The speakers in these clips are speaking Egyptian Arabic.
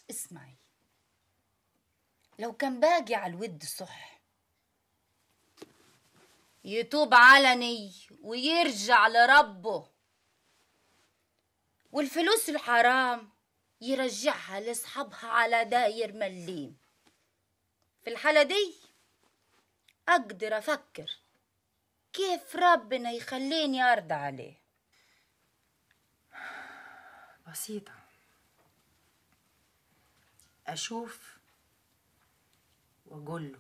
اسمعي لو كان باقي على الود صح يتوب علني ويرجع لربه والفلوس الحرام يرجعها لاصحابها على داير مليم في الحالة دي أقدر أفكر كيف ربنا يخليني أرضى عليه بسيطة أشوف وأقول له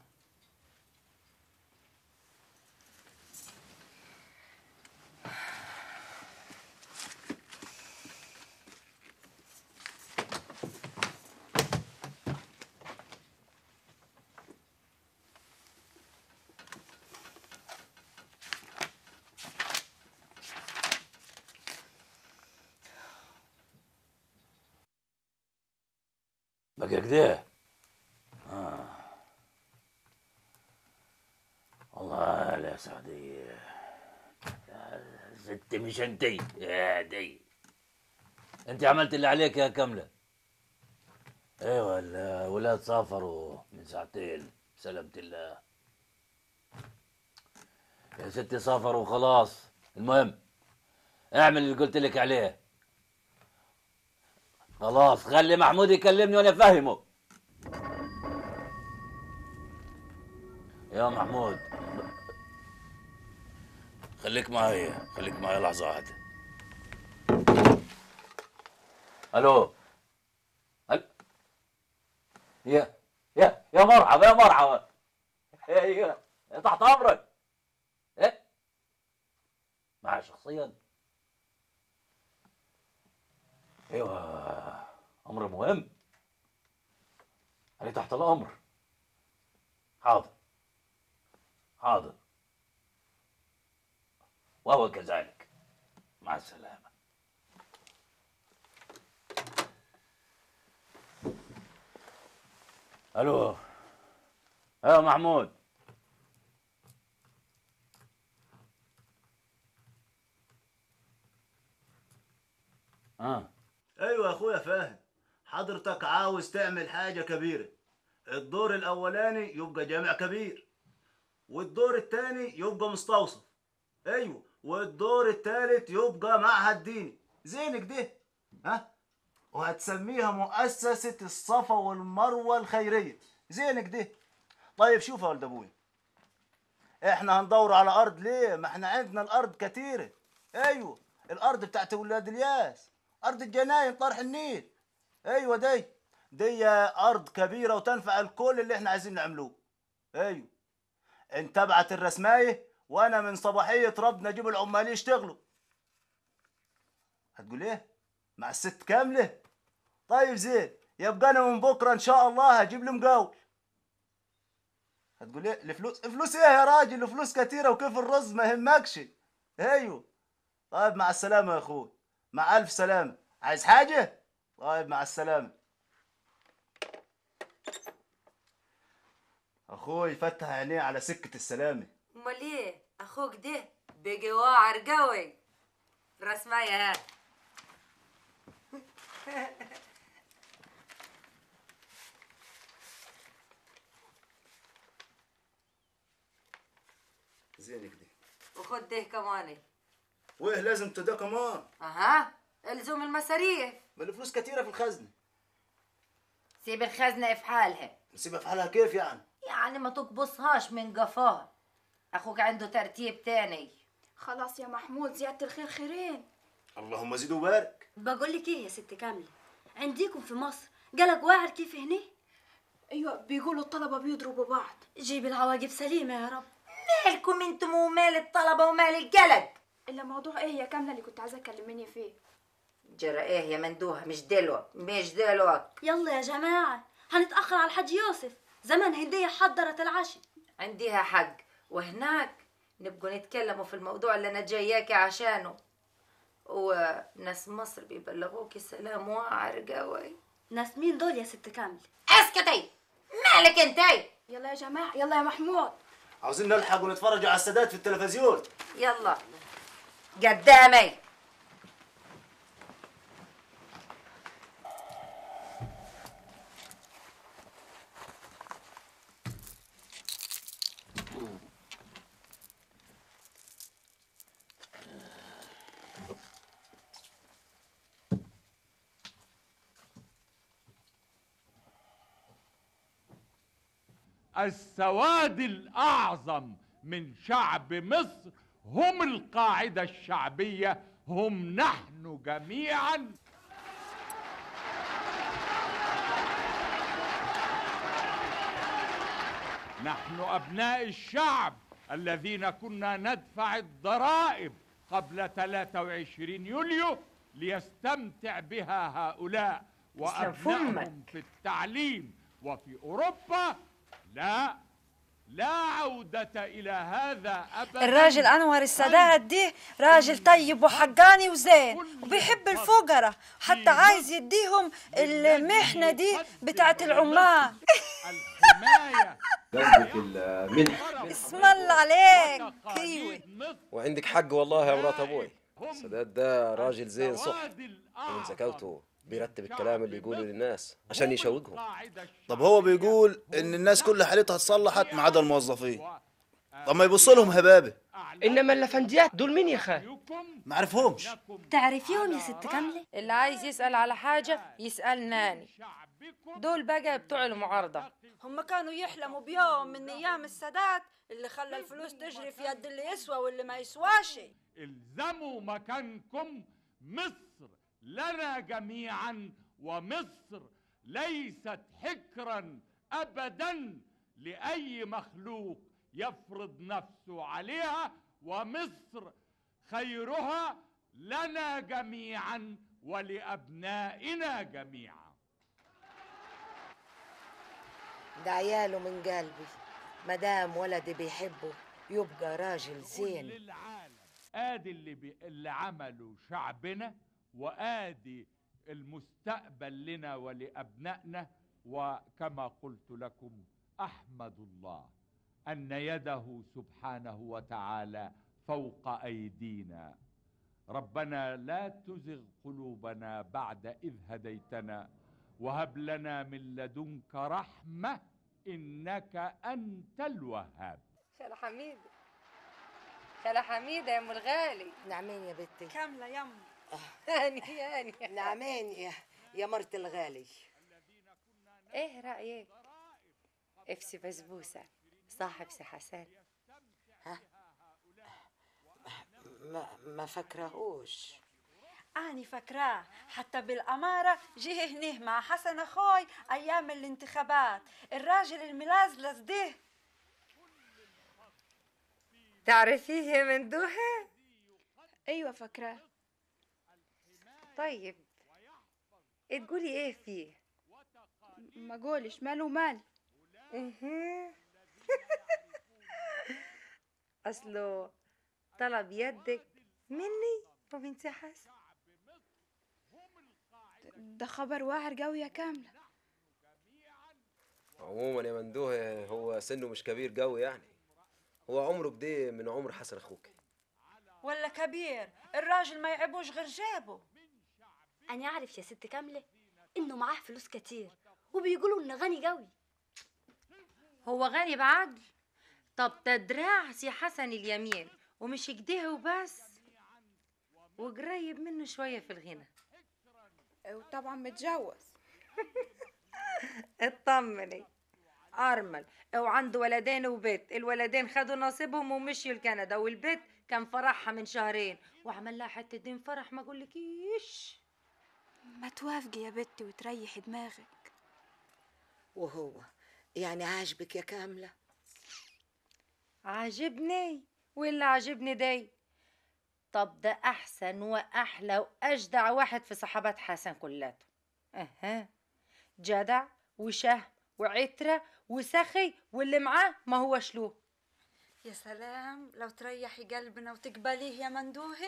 بقى كده آه. والله لا سعدي يا ستي مش انتي يا دي انت عملت اللي عليك يا كاملة ايوه الولاد سافروا من ساعتين سلامة الله يا ستي سافروا خلاص المهم اعمل اللي قلت لك عليه خلاص خلي محمود يكلمني وانا افهمه يا محمود خليك معايا خليك معايا لحظة واحدة الو هل... يا يا يا مرحبا يا مرحبا ايوه تحت امرك ايه معايا شخصيا ايوه امر مهم انا تحت الامر حاضر حاضر وهو كذلك مع السلامة الو يا محمود اه ايوه يا اخويا فاهم حضرتك عاوز تعمل حاجه كبيره الدور الاولاني يبقى جامع كبير والدور الثاني يبقى مستوصف ايوه والدور الثالث يبقى معهد ديني زينك ده ها وهتسميها مؤسسة الصفا والمروة الخيرية زينك ده طيب شوف يا ولد ابوي احنا هندور على ارض ليه ما احنا عندنا الارض كتيرة ايوه الارض بتاعت ولاد الياس ارض الجناين طرح النيل ايوه دي دي ارض كبيره وتنفع الكل اللي احنا عايزين نعملوه ايوه انت ابعت الرسمايه وانا من صباحيه ربنا اجيب العمال يشتغلوا هتقول ايه مع الست كامله طيب زين يبقى انا من بكره ان شاء الله هجيب لي مقاول هتقول ايه الفلوس فلوس ايه يا راجل الفلوس كتيره وكيف الرز ما يهمكش ايوه طيب مع السلامه يا اخوي مع الف سلامه عايز حاجه طيب مع السلامه اخوي فتح عينيه على سكه السلامه امال ايه اخوك ده بقي واعر قوي رسمية ها زينك دي وخد ده كمان وايه لازم تدا كمان اها الزوم المصاريف ما الفلوس كتيره في الخزنه سيب الخزنة في حالها نسيبها في حالها كيف يعني يعني ما تقبصهاش من قفاها أخوك عنده ترتيب تاني خلاص يا محمود زيادة الخير خيرين اللهم زيد وبارك بقول لك ايه يا ست كامله عنديكم في مصر قلق واعر كيف هنا ايوه بيقولوا الطلبة بيضربوا بعض جيب العواقب سليمه يا رب مالكم انتم ومال الطلبة ومال القلق الا موضوع ايه يا كاملة اللي كنت عايزة تكلميني فيه جرى ايه يا مندوها مش دلوك مش دلوك يلا يا جماعه هنتاخر على الحاج يوسف زمن هديه حضرت العشاء عنديها حق وهناك نبقوا نتكلموا في الموضوع اللي انا جاياكي عشانه وناس مصر بيبلغوكي سلام واعر قوي ناس مين دول يا ست كامله اسكتي مالك انتي يلا يا جماعة يلا يا محمود عاوزين نلحق ونتفرج على السادات في التلفزيون يلا قدامي السواد الأعظم من شعب مصر هم القاعدة الشعبية هم نحن جميعا نحن أبناء الشعب الذين كنا ندفع الضرائب قبل 23 يوليو ليستمتع بها هؤلاء وأبنائهم في التعليم وفي أوروبا لا لا عودة إلى هذا أبدا الراجل أنور السادات دي راجل طيب وحقاني وزين وبيحب الفقراء حتى عايز يديهم المحنة دي بتاعت العمال الحماية قصدك المنح اسم الله عليك كيوي وعندك حق والله يا مرات ابوي سداد ده راجل زين صح ومن ذكاوته بيرتب الكلام اللي يقوله للناس عشان يشوقهم طب هو بيقول ان الناس كل حالتها اتصلحت ما عدا الموظفين طب ما يبص لهم هبابه انما الافنديات دول مين يا خال ما عرفهمش تعرفيهم يا ست كاملة اللي عايز يسأل على حاجة يسأل ناني دول بقى بتوع المعارضة هم كانوا يحلموا بيوم من ايام السادات اللي خلى الفلوس تجري في يد اللي يسوى واللي ما يسواش الزموا مكانكم مصر لنا جميعا ومصر ليست حكرا ابدا لاي مخلوق يفرض نفسه عليها ومصر خيرها لنا جميعا ولابنائنا جميعا ده عياله من قلبي مدام ولدي بيحبه يبقى راجل زين للعالم ادي اللي بي... اللي عمله شعبنا وادي المستقبل لنا ولابنائنا وكما قلت لكم احمد الله ان يده سبحانه وتعالى فوق ايدينا ربنا لا تزغ قلوبنا بعد اذ هديتنا وهب لنا من لدنك رحمه انك انت الوهاب خالة حميدة خالة حميدة يا ام الغالي نعمين يا بنتي كاملة يم هاني هاني نعمين يا يا مرت الغالي ايه رأيك افسي بسبوسة صاحب سي حسن ما ما فكرهوش أني فاكراه حتى بالأمارة جه هنيه مع حسن أخوي أيام الانتخابات الراجل الملازلز ده تعرفيه يا مندوحة ايوه فاكراه طيب تقولي ايه فيه ما قولش ماله مال اها اصله طلب يدك مني ومن سي حسن ده خبر واعر قوي يا كاملة عموما يا مندوه هو سنه مش كبير قوي يعني هو عمره كده من عمر حسن اخوك ولا كبير الراجل ما يعبوش غير جابه أنا أعرف يا ست كاملة إنه معاه فلوس كتير وبيقولوا إنه غني قوي هو غني بعقل طب تدراع سي حسن اليمين ومش كده وبس وقريب منه شوية في الغنى وطبعا متجوز اطمني أرمل وعنده ولدين وبيت الولدين خدوا نصيبهم ومشيوا لكندا والبيت كان فرحها من شهرين وعمل لها حتة دين فرح ما اقولكيش ما توافقي يا بنتي وتريحي دماغك وهو يعني عاجبك يا كاملة عاجبني واللي عاجبني دي طب ده احسن واحلى واجدع واحد في صحابات حسن كلاته اها جدع وشهم وعترة وسخي واللي معاه ما هو شلوه يا سلام لو تريحي قلبنا وتقبليه يا مندوهة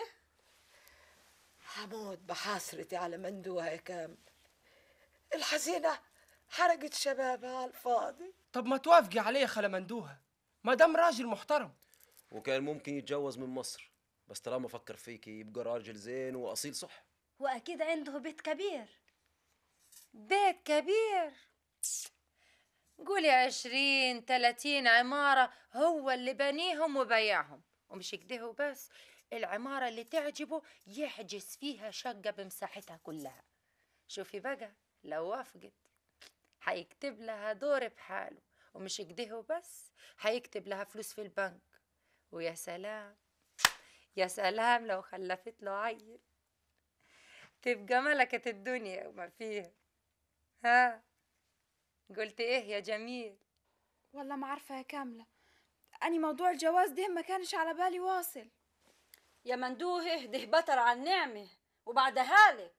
هموت بحسرتي على مندوها يا كامل الحزينة حرقت شبابها على الفاضي طب ما توافقي عليه يا خالة مندوها ما دام راجل محترم وكان ممكن يتجوز من مصر بس طالما فكر فيكي يبقى راجل زين واصيل صح وأكيد عنده بيت كبير بيت كبير قولي عشرين تلاتين عمارة هو اللي بنيهم وبيعهم ومش كده وبس العمارة اللي تعجبه يحجز فيها شقة بمساحتها كلها شوفي بقى لو وافقت هيكتب لها دور بحاله ومش كده وبس هيكتب لها فلوس في البنك ويا سلام يا سلام لو خلفت له عيل تبقى ملكة الدنيا وما فيها ها قلت ايه يا جميل والله ما عارفة يا كاملة أني موضوع الجواز ده ما كانش على بالي واصل يا مندوه اهده بتر عن نعمة وبعدها لك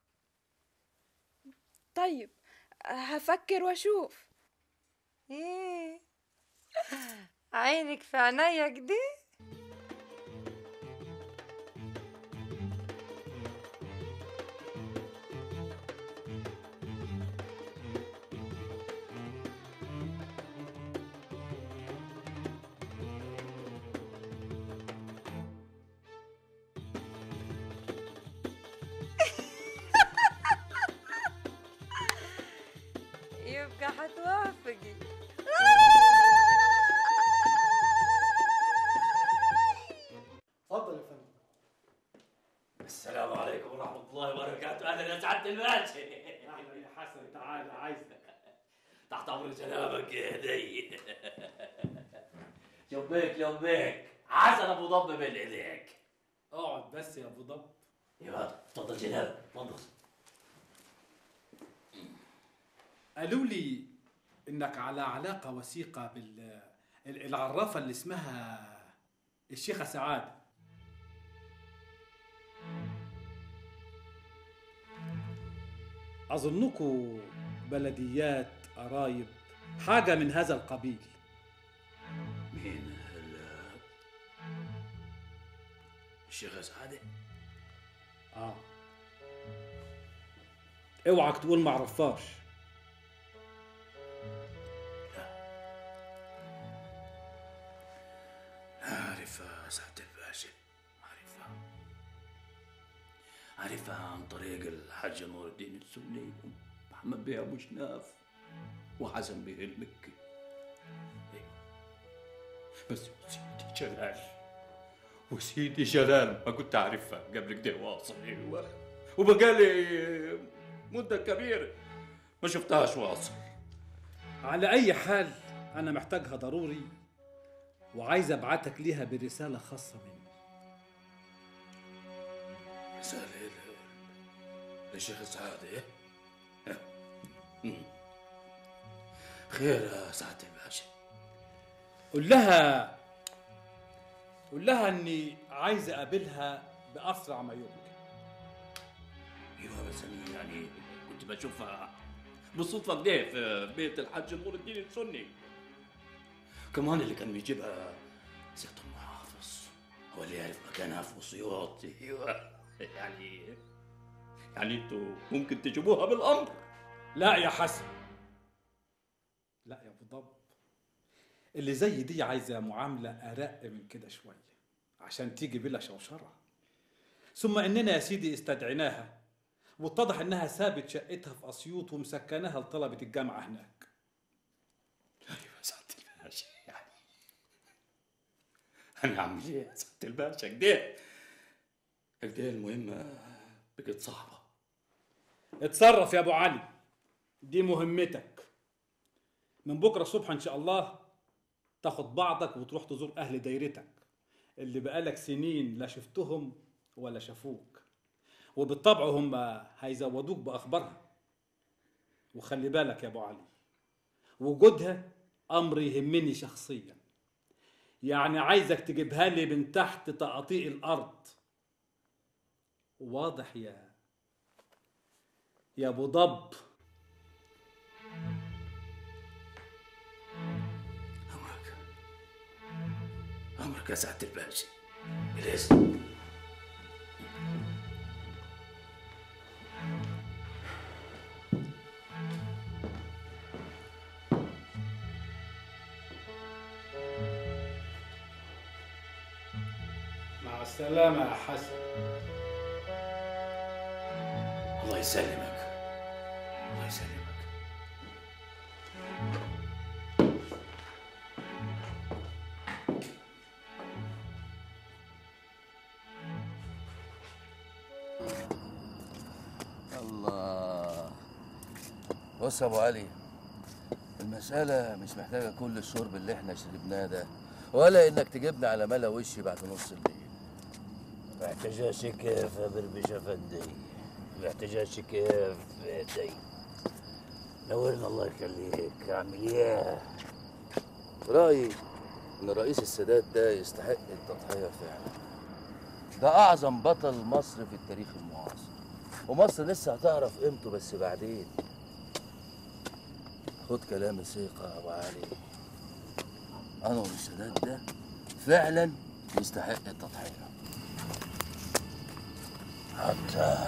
طيب هفكر واشوف ايه عينك في عينيا كده يبقى هتوافقي اتفضل يا فندم السلام عليكم ورحمة الله وبركاته أهلا يا سعادة الباشا اهلا يا حسن تعال عايزك تحت أمر جنابك يا هدي شبيك شبيك حسن أبو ضب بين إيديك اقعد بس يا ابو ضب يا تفضل جناب تفضل قالوا لي انك على علاقه وثيقه بال ال- العرافه اللي اسمها الشيخه سعاده اظنكم بلديات قرايب حاجه من هذا القبيل مين الشيخ سعادة اه اوعك تقول ما عرفاش عارفها سعادة الباشا عارفها عارفها عن طريق الحاج نور الدين السني محمد بيه أبو شناف وحسن بيه المكي أيوة. بس وسيدي جلال وسيدي جلال ما كنت أعرفها قبل كده واصل أيوة وبقالي مدة كبيرة ما شفتهاش واصل على اي حال انا محتاجها ضروري وعايز ابعتك ليها برساله خاصه مني رسالة للشيخ سعادة إيه؟ مم. خير يا سعادة الباشا قول لها قول لها اني عايز اقابلها باسرع ما يمكن ايوه بس أنا يعني كنت بشوفها بالصدفة كده في بيت الحاج نور الدين السني كمان اللي كان بيجيبها سيادة المحافظ هو اللي يعرف مكانها في اسيوط ايوه يعني يعني انتوا ممكن تجيبوها بالامر لا يا حسن لا يا ابو ضب اللي زي دي عايزه معامله ارق من كده شويه عشان تيجي بلا شوشره ثم اننا يا سيدي استدعيناها واتضح انها سابت شقتها في اسيوط ومسكناها لطلبه الجامعه هناك ايوه سعادة الباشا يعني انا اعمل ايه يا سعادة الباشا كده كده المهمة بقت صعبة اتصرف يا ابو علي دي مهمتك من بكره الصبح ان شاء الله تاخد بعضك وتروح تزور اهل دايرتك اللي بقالك سنين لا شفتهم ولا شافوك وبالطبع هم هيزودوك باخبارها وخلي بالك يا ابو علي وجودها امر يهمني شخصيا يعني عايزك تجيبها لي من تحت تقاطيع الارض واضح يا يا ابو ضب امرك يا سعادة الباشا بالاذن مع السلامة يا حسن الله يسلمك الله يسلمك الله بص يا ابو علي المسألة مش محتاجة كل الشرب اللي احنا شربناه ده ولا انك تجيبنا على ملا وشي بعد نص الليل محتاجاش كيف يا بربش افندي محتاجاش كيف دي نورنا الله يخليك اعمل ايه رأيي ان رئيس السادات ده يستحق التضحية فعلا ده اعظم بطل مصر في التاريخ المعاصر ومصر لسه هتعرف قيمته بس بعدين خد كلامي ثقة يا ابو علي انور السادات ده فعلا يستحق التضحية حتى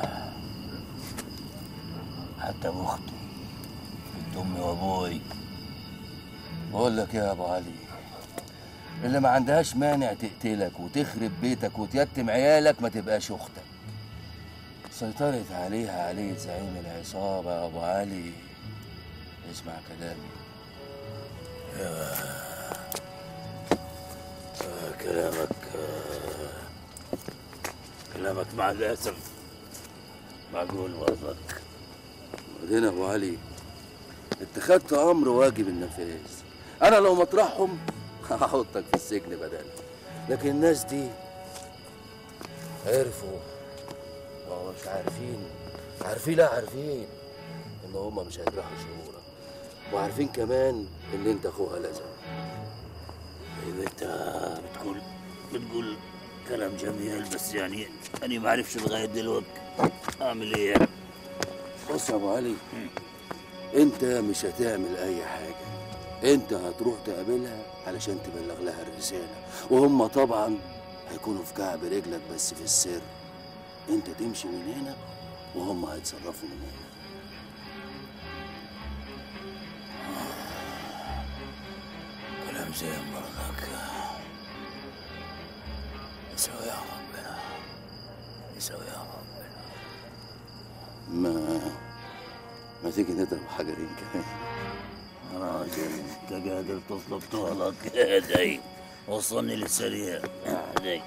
حتى بأختي بنت أمي وأبوي بقول لك يا ابو علي اللي ما عندهاش مانع تقتلك وتخرب بيتك وتيتم عيالك ما تبقاش اختك سيطرت عليها عليه زعيم العصابة يا ابو علي اسمع كلامي آه، كلامك آه، كلامك مع الأسف معقول برضك وبعدين يا ابو علي اتخذت امر واجب النفاذ انا لو مطرحهم هحطك في السجن بدل لكن الناس دي عرفوا ما مش عارفين عارفين لا عارفين ان هما مش هيجرحوا شعورك وعارفين كمان ان انت اخوها لازم طيب انت بتقول بتقول كلام جميل بس يعني انا ما اعرفش لغايه دلوقتي اعمل ايه بص يا ابو علي انت مش هتعمل اي حاجه انت هتروح تقابلها علشان تبلغ لها الرساله وهم طبعا هيكونوا في كعب رجلك بس في السر انت تمشي من هنا وهم هيتصرفوا من هنا كلام زين برضك يسوي يا ربنا يسوي يا ربنا ما ما تيجي نضرب حجرين كمان راجل انت قادر تطلب طولك دي وصلني للسريع دي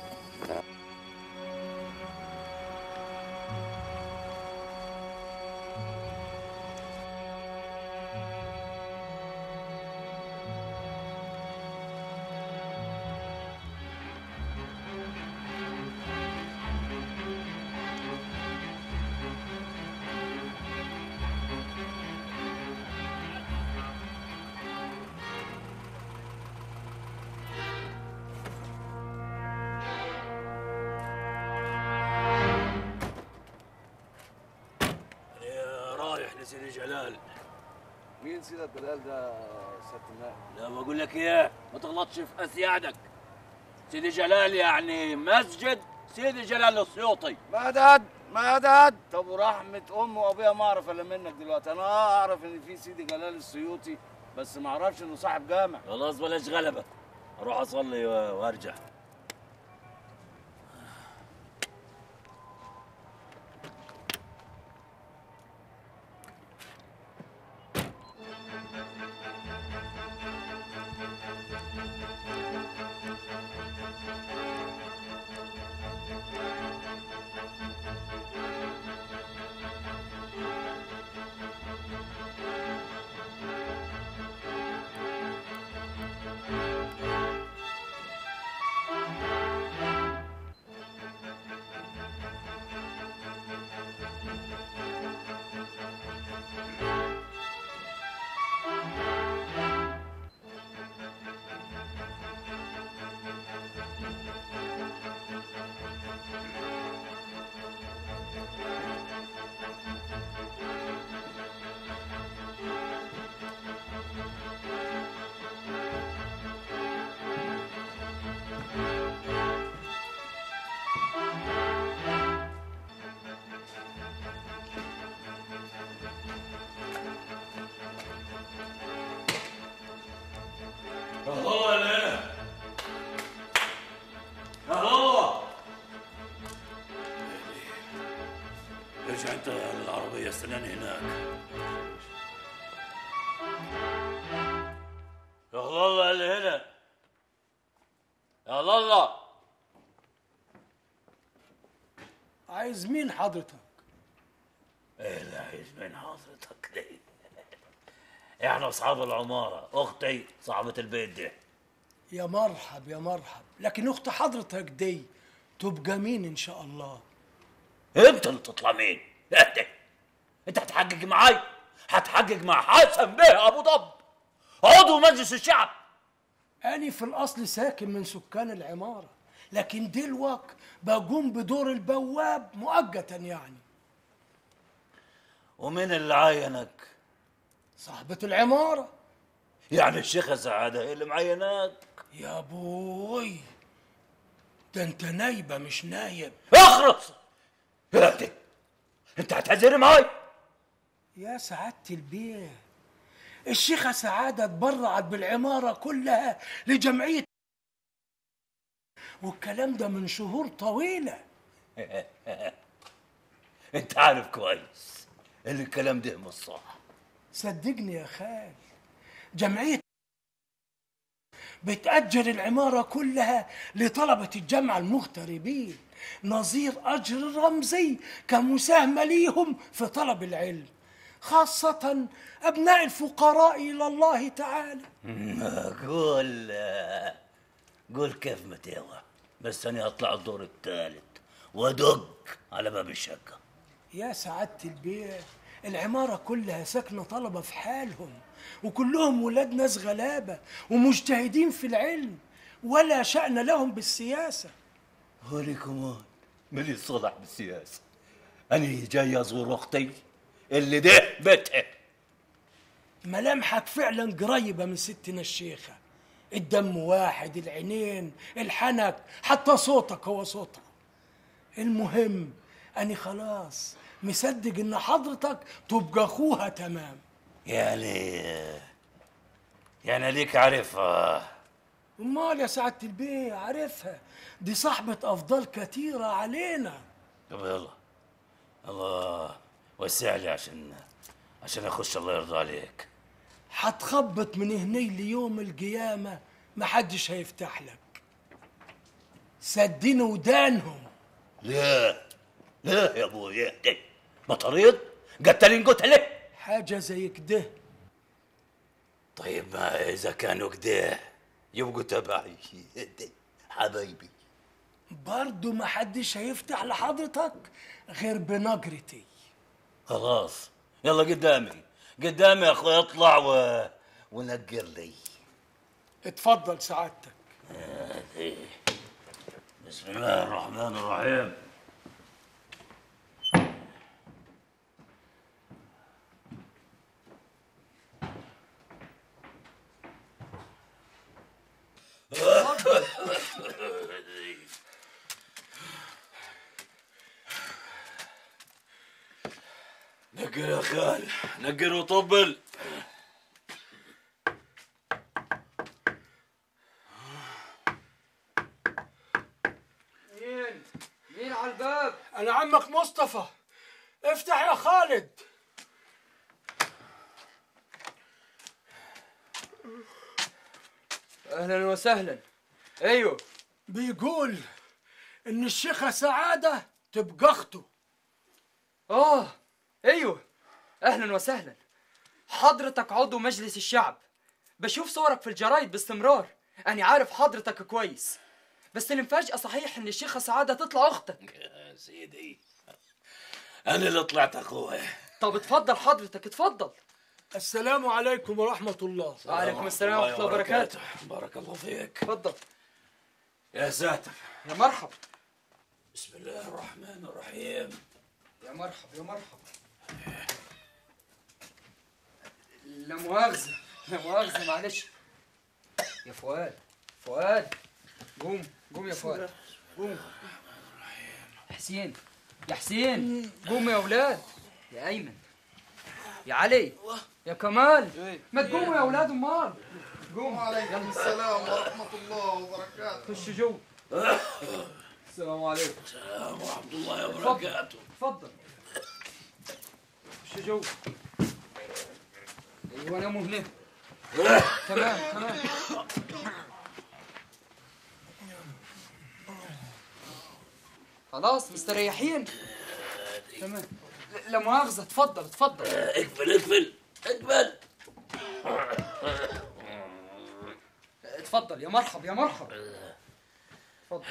رايح لسيدي جلال مين سيدة الدلال ده سيادة النائب؟ لا بقول لك ايه ما تغلطش في اسيادك سيدي جلال يعني مسجد سيدي جلال السيوطي مدد مدد طب ورحمة أم وأبويا ما أعرف إلا منك دلوقتي أنا أعرف إن في سيدي جلال السيوطي بس ما أعرفش إنه صاحب جامع خلاص بلاش غلبة اروح اصلي و- وارجع الله لا الله ارجع انت للعربية استناني هناك يا الله اللي هنا يا الله عايز مين حضرتك؟ ايه اللي عايز من حضرتك دي احنا اصحاب العماره اختي صاحبه البيت دي يا مرحب يا مرحب لكن اخت حضرتك دي تبقى مين ان شاء الله انت اللي تطلع مين انت انت هتحقق معاي هتحقق مع حسن بيه ابو ضب عضو مجلس الشعب أنا في الأصل ساكن من سكان العمارة لكن دلوك بقوم بدور البواب مؤقتا يعني ومين اللي عينك صاحبة العمارة يعني الشيخة سعادة هي اللي معيناك يا بوي ده انت نايبة مش نايب اخرس يا دي انت هتهزر معاي يا سعادة البيه الشيخة سعادة اتبرعت بالعمارة كلها لجمعية والكلام ده من شهور طويلة انت عارف كويس ان الكلام ده مش صح صدقني يا خال جمعية بتأجر العمارة كلها لطلبة الجامعة المغتربين نظير أجر رمزي كمساهمة ليهم في طلب العلم خاصة أبناء الفقراء إلى الله تعالى قول قول كيف ما تهوى بس انا اطلع الدور الثالث وادق على باب الشقه يا سعادة البيع العمارة كلها ساكنة طلبة في حالهم وكلهم ولاد ناس غلابة ومجتهدين في العلم ولا شأن لهم بالسياسة هوني كمان من يصلح بالسياسه انا جاي ازور اختي اللي ده بيتها ملامحك فعلا قريبة من ستنا الشيخة الدم واحد العينين الحنك حتى صوتك هو صوتها المهم أني خلاص مصدق إن حضرتك تبقى أخوها تمام يعني يعني ليك عارفها أمال يا سعادة البيه عارفها دي صاحبة أفضال كتيرة علينا طب يلا الله وسع لي عشان عشان اخش الله يرضى عليك هتخبط من هني ليوم القيامة محدش هيفتح لك سدين ودانهم لا لا يا ابويا ده مطريد قتلين قتله حاجة زي كده طيب ما اذا كانوا كده يبقوا تبعي حبايبي برضو محدش هيفتح لحضرتك غير بنجرتي خلاص يلا قدامي قدامي يا اخوي اطلع و... ونقر لي اتفضل سعادتك هذه. بسم الله الرحمن الرحيم نقر يا خال نقر وطبل مين؟ مين على الباب؟ أنا عمك مصطفى افتح يا خالد اهلا وسهلا ايوه بيقول إن الشيخة سعادة تبقى أخته اه ايوه اهلا وسهلا حضرتك عضو مجلس الشعب بشوف صورك في الجرايد باستمرار انا عارف حضرتك كويس بس المفاجأة صحيح ان الشيخة سعادة تطلع اختك يا سيدي انا اللي طلعت اخوه طب اتفضل حضرتك اتفضل السلام عليكم ورحمة الله وعليكم السلام ورحمة الله وبركاته بارك الله فيك اتفضل يا ساتر يا مرحب بسم الله الرحمن الرحيم يا مرحب يا مرحب لا مؤاخذة لا مؤاخذة معلش يا فؤاد فؤاد قوم قوم يا فؤاد قوم حسين يا حسين قوم يا اولاد يا ايمن يا علي يا كمال ما تقوموا يا اولاد امال قوم وعليكم السلام ورحمة الله وبركاته خش جو السلام عليكم السلام ورحمة الله اتفضل. وبركاته اتفضل خش جو ايوه ناموا هنا تمام تمام خلاص مستريحين تمام لا- لا مؤاخذة اتفضل اتفضل اقبل اقبل اقبل اتفضل يا مرحب يا مرحب اتفضل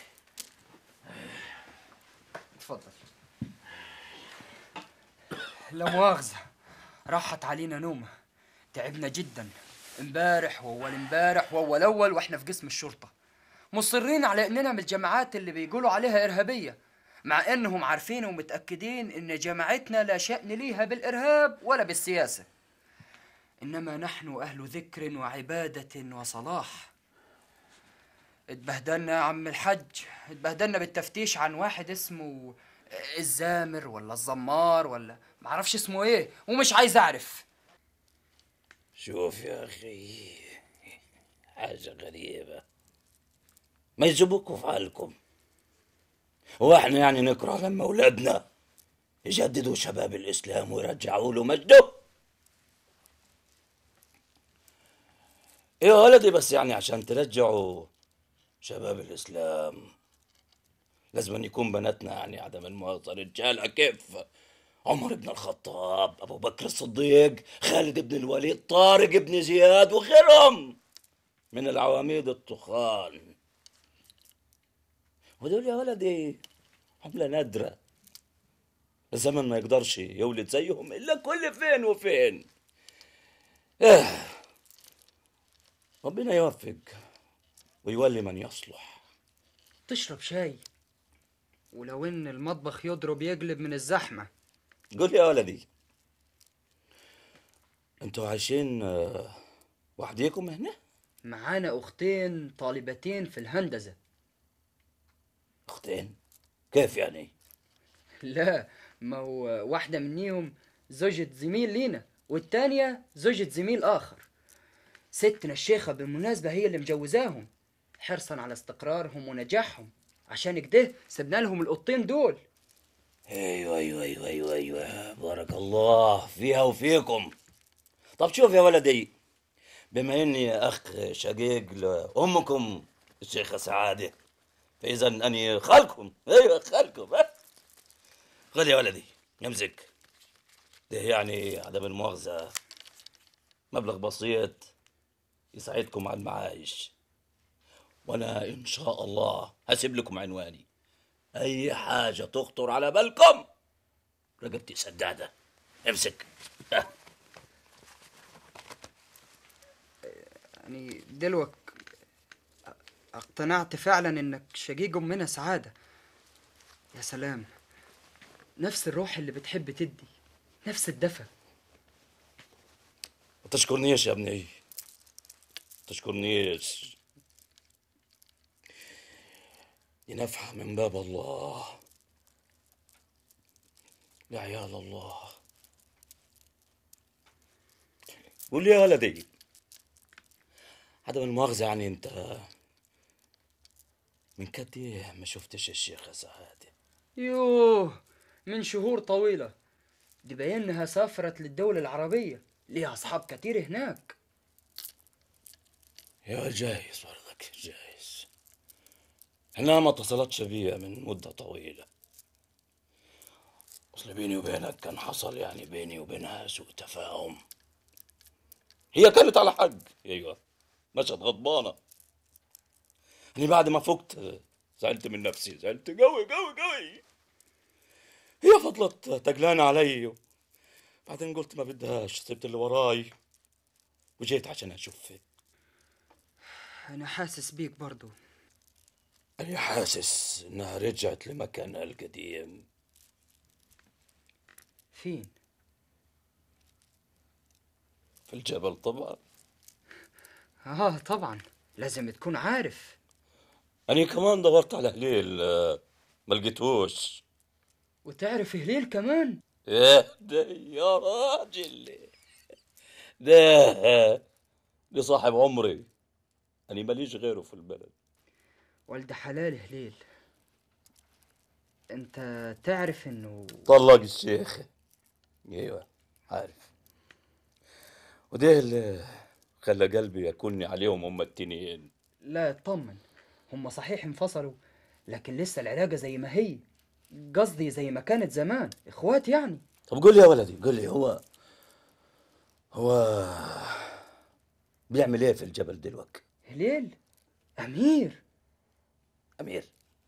اتفضل لا مؤاخذة راحت علينا نومة تعبنا جدا امبارح واول امبارح واول اول واحنا في قسم الشرطة مصرين على اننا من الجماعات اللي بيقولوا عليها ارهابية مع انهم عارفين ومتأكدين ان جماعتنا لا شأن ليها بالارهاب ولا بالسياسة انما نحن اهل ذكر وعبادة وصلاح اتبهدلنا يا عم الحج اتبهدلنا بالتفتيش عن واحد اسمه الزامر ولا الزمار ولا معرفش اسمه ايه ومش عايز اعرف شوف يا أخي حاجة غريبة ما يجيبوكوا في حالكم هو احنا يعني نكره لما أولادنا يجددوا شباب الإسلام ويرجعوا له مجده يا ولدي بس يعني عشان ترجعوا شباب الإسلام لازم أن يكون بناتنا يعني عدم المؤاخذة رجالة كيف عمر بن الخطاب أبو بكر الصديق خالد بن الوليد طارق بن زياد وغيرهم من العواميد الطخان ودول يا ولدي عملة نادرة الزمن ما يقدرش يولد زيهم إلا كل فين وفين إيه ربنا يوفق ويولي من يصلح تشرب شاي ولو ان المطبخ يضرب يقلب من الزحمة قول يا ولدي انتوا عايشين آه، وحديكم هنا معانا اختين طالبتين في الهندسة اختين كيف يعني لا ما هو واحدة منيهم زوجة زميل لينا والتانية زوجة زميل آخر ستنا الشيخة بالمناسبة هي اللي مجوزاهم حرصا على استقرارهم ونجاحهم عشان كده سبنا لهم القطين دول ايوه ايوه ايوه ايوه ايوه بارك الله فيها وفيكم طب شوف يا ولدي بما اني اخ شقيق لامكم الشيخه سعاده فاذا اني خالكم ايوه خالكم ها؟ خذ يا ولدي امسك ده يعني عدم المؤاخذه مبلغ بسيط يساعدكم على المعايش وانا ان شاء الله هسيب لكم عنواني اي حاجه تخطر على بالكم رقبتي سداده امسك ها. يعني دلوك اقتنعت فعلا انك شقيق امنا سعادة يا سلام نفس الروح اللي بتحب تدي نفس الدفى ما تشكرنيش يا ابني تشكرنيش دي نفحة من باب الله لعيال الله قول لي يا ولدي عدم المؤاخذة يعني انت من قد ايه ما شفتش الشيخة سعادة يوه من شهور طويلة دي بينها سافرت للدولة العربية ليها أصحاب كتير هناك يا جايز برضك جايز انها ما اتصلتش بيا من مدة طويلة اصل بيني وبينك كان حصل يعني بيني وبينها سوء تفاهم هي كانت على حق ايوه مشت غضبانة يعني بعد ما فقت زعلت من نفسي زعلت قوي قوي قوي هي فضلت تقلانة علي بعدين قلت ما بدهاش سبت اللي وراي وجيت عشان اشوفك أنا حاسس بيك برضو أنا حاسس إنها رجعت لمكانها القديم فين؟ في الجبل طبعا آه طبعا لازم تكون عارف أنا كمان دورت على هليل آه، ما لقيتهوش وتعرف هليل كمان إيه ده يا راجل ده ده صاحب عمري أنا ماليش غيره في البلد والد حلال هليل انت تعرف انه طلق الشيخ ايوه عارف وده اللي خلى قلبي يكوني عليهم هم التنين لا اطمن هم صحيح انفصلوا لكن لسه العلاقة زي ما هي قصدي زي ما كانت زمان اخوات يعني طب قول لي يا ولدي قول لي هو هو بيعمل ايه في الجبل دلوقتي هليل امير امير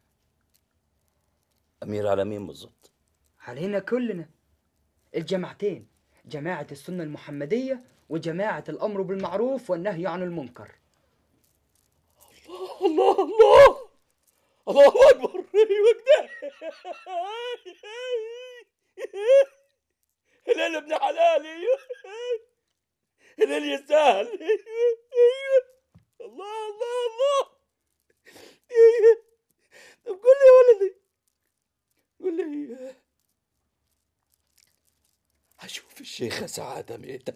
امير على مين بالظبط علينا كلنا الجماعتين جماعة السنة المحمدية وجماعة الأمر بالمعروف والنهي عن المنكر الله الله الله اكبر ايوه كده هلال ابن حلال ايوه هلال يستاهل ايوه الله الله الله ايوه طب قول لي يا ولدي قول لي هشوف الشيخة سعادة ميتة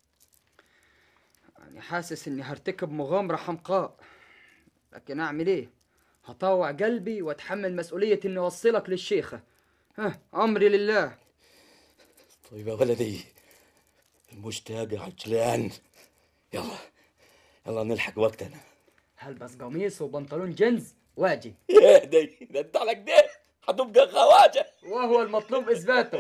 يعني حاسس إني هرتكب مغامرة حمقاء لكن أعمل إيه؟ هطاوع قلبي وأتحمل مسؤولية إني أوصلك للشيخة ها أمري لله طيب يا ولدي المشتاق عجلان يلا يلا نلحق وقتنا هلبس قميص وبنطلون جينز واجي يا دي ده انت على كده هتبقى خواجه وهو المطلوب إثباته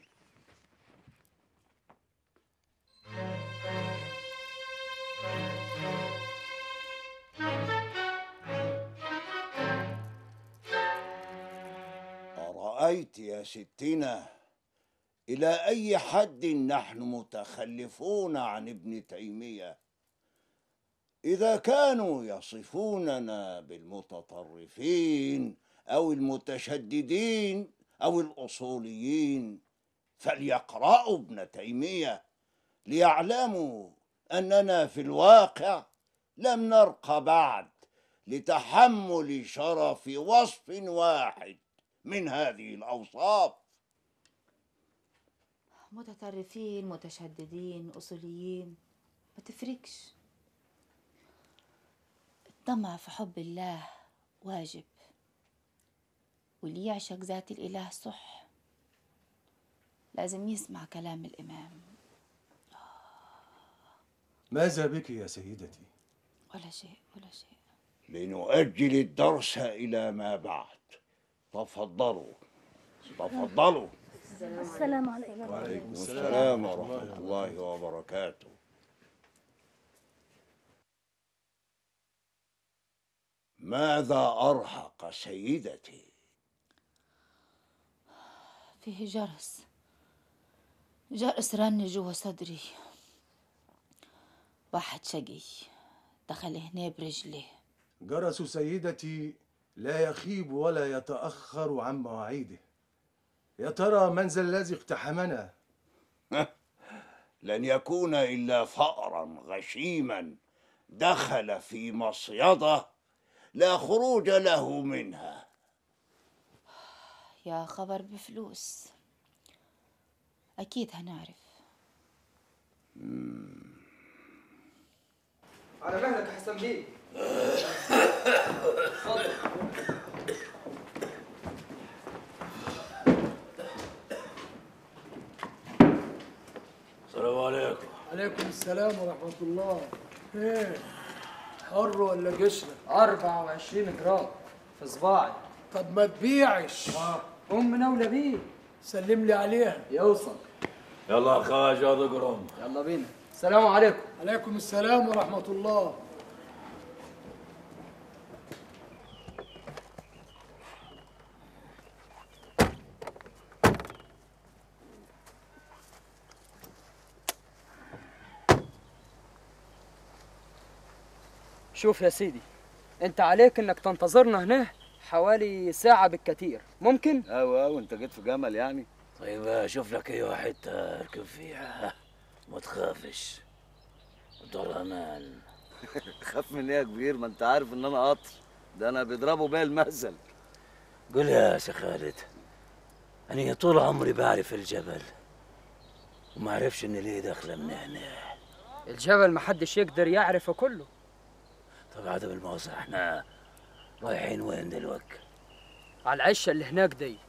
أرأيت يا ستنا إلى أي حد نحن متخلفون عن ابن تيمية إذا كانوا يصفوننا بالمتطرفين أو المتشددين أو الأصوليين فليقرأوا ابن تيمية ليعلموا أننا في الواقع لم نرق بعد لتحمل شرف وصف واحد من هذه الأوصاف متطرفين متشددين أصوليين ما تفرقش الطمع في حب الله واجب واللي يعشق ذات الإله صح لازم يسمع كلام الإمام ماذا بك يا سيدتي ولا شيء ولا شيء لنؤجل الدرس إلى ما بعد تفضلوا تفضلوا السلام عليكم وعليكم السلام ورحمة الله وبركاته ماذا أرهق سيدتي فيه جرس جرس رن جوا صدري واحد شقي دخل هنا برجليه جرس سيدتي لا يخيب ولا يتأخر عن مواعيده يا ترى من ذا الذي اقتحمنا لن يكون إلا فأرا غشيما دخل في مصيدة لا خروج له منها يا خبر بفلوس أكيد هنعرف على مهلك يا حسن بيه اتفضل السلام عليكم عليكم السلام ورحمة الله ايه حر ولا قشرة؟ 24 جرام في صباعي طب ما تبيعش أم منولة بيه سلم لي عليها يوصل يلا خواجه ذكرهم يلا بينا السلام عليكم عليكم السلام ورحمة الله شوف يا سيدي انت عليك انك تنتظرنا هنا حوالي ساعة بالكثير ممكن؟ أيوة أيوة أنت جيت في جمل يعني طيب شوف لك اي واحد اركب فيها ما تخافش دور امان خاف من ايه يا كبير ما انت عارف ان انا قطر ده انا بيضربوا بيا المثل قول يا سي خالد انا طول عمري بعرف الجبل وما عرفش ان ليه داخله من هنا الجبل محدش يقدر يعرفه كله طب عدم الموضوع احنا رايحين وين دلوقتي على العشة اللي هناك دي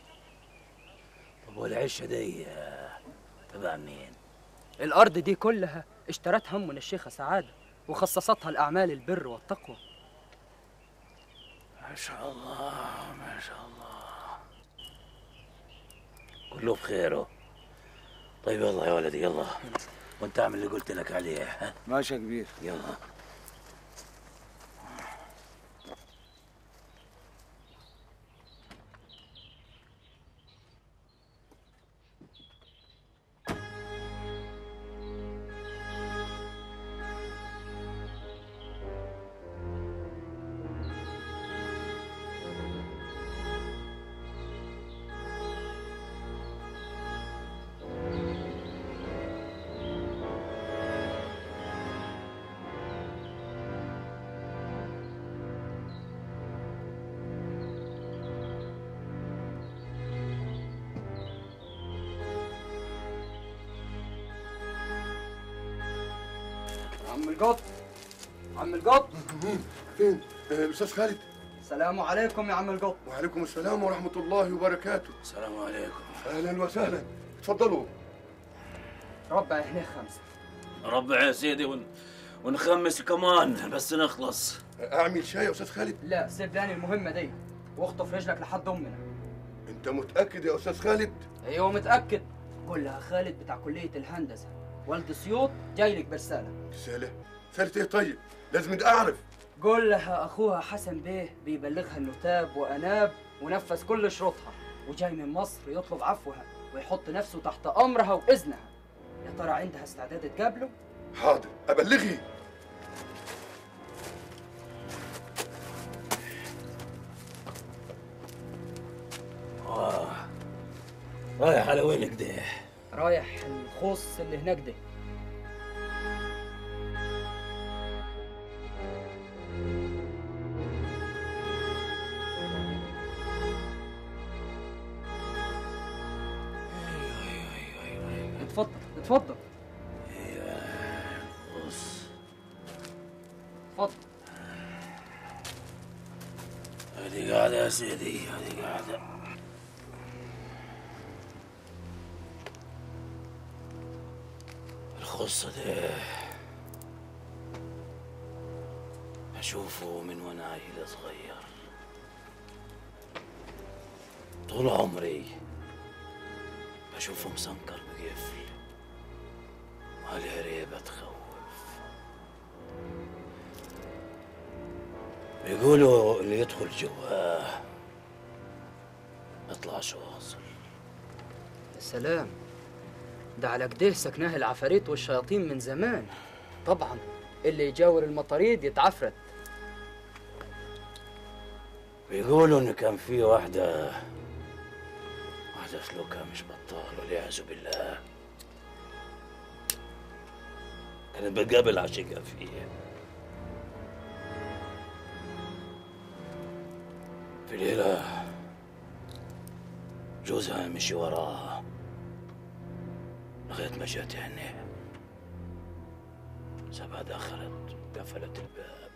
طب والعشه دي آه، تبع مين الأرض دي كلها اشترتها من الشيخة سعادة وخصصتها لأعمال البر والتقوى ما شاء الله ما شاء الله كله بخيره طيب يلا يا ولدي يلا وانت اعمل اللي قلت لك عليه ها ماشي يا كبير يلا عم القط عم القط فين؟ آه، الاستاذ خالد السلام عليكم يا عم القط وعليكم السلام ورحمه الله وبركاته السلام عليكم اهلا وسهلا اتفضلوا ربع هنا خمسة ربع يا سيدي ون... ونخمس كمان بس نخلص اعمل شاي يا استاذ خالد لا سيب لاني المهمة دي واخطف رجلك لحد امنا انت متاكد يا استاذ خالد ايوه متأكد قول لها خالد بتاع كلية الهندسة والد سيوط جاي لك برسالة رساله رساله ايه طيب لازم أدي اعرف قول لها اخوها حسن بيه بيبلغها انه تاب واناب ونفذ كل شروطها وجاي من مصر يطلب عفوها ويحط نفسه تحت امرها واذنها يا ترى عندها استعداد تقابله حاضر ابلغي آه. رايح على وين كده رايح الخوص اللي هناك ده اتفضل اتفضل بص اتفضل هذه قاعدة يا سيدي هذه قاعدة الخصة ده أشوفه من وأنا عيل صغير طول عمري بشوفه مسنكر بقفل وهالهريبة تخوف بيقولوا اللي يدخل جواه يطلعش واصل يا سلام ده على كده سكناه العفاريت والشياطين من زمان طبعا اللي يجاور المطاريد يتعفرت بيقولوا ان كان في واحدة واحدة سلوكها مش بطال والعياذ بالله كانت بتقابل عشيقها فيه في ليلة جوزها مشي وراها لغاية ما جات هنا سابها دخلت قفلت الباب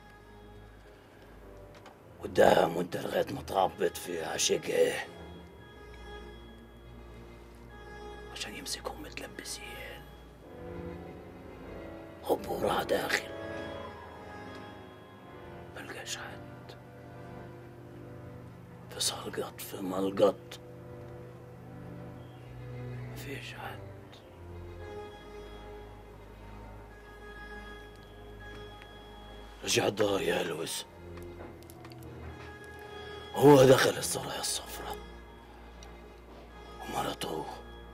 وداها مدة لغاية ما طابت في عشقها عشان يمسكهم متلبسين هوب وراح داخل ملقاش حد في سلقط في ملقط مفيش حد رجع الدار يهلوس هو دخل السرايا الصفراء ومرته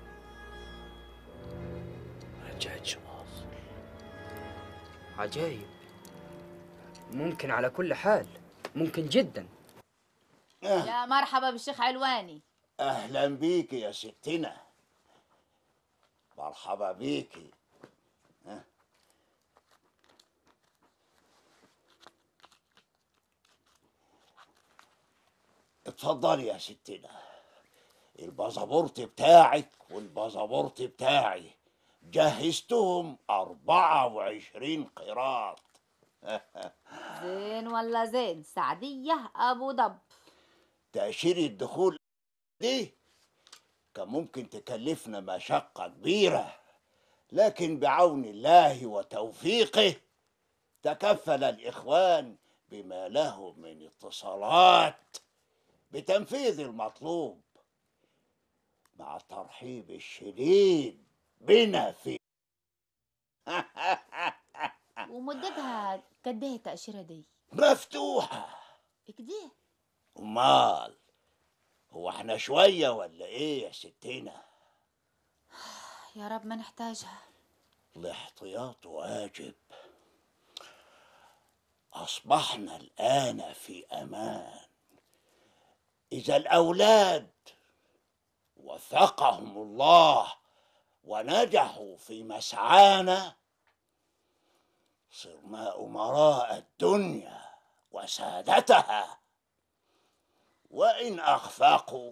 رجعت واصل عجايب ممكن على كل حال ممكن جدا يا مرحبا بالشيخ علواني اهلا بيكي يا ستنا مرحبا بيكي ها؟ اتفضلي يا ستنا الباسبورت بتاعك والباسبورت بتاعي جهزتهم 24 قيراط زين ولا زين سعدية أبو ضب تأشيرة الدخول دي كان ممكن تكلفنا مشقة كبيرة لكن بعون الله وتوفيقه تكفل الإخوان بما له من اتصالات بتنفيذ المطلوب مع الترحيب الشديد بنا في ومدتها قد ايه التأشيرة دي مفتوحة كده امال هو احنا شوية ولا ايه يا ستنا يا رب ما نحتاجها الاحتياط واجب أصبحنا الآن في أمان إذا الأولاد وفقهم الله ونجحوا في مسعانا صرنا أمراء الدنيا وسادتها وإن أخفقوا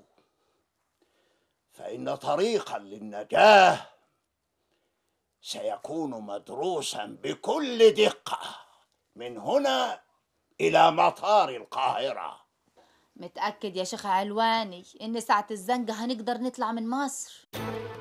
فإن طريقا للنجاة سيكون مدروسا بكل دقة من هنا إلى مطار القاهرة متأكد يا شيخ علواني إن ساعة الزنقة هنقدر نطلع من مصر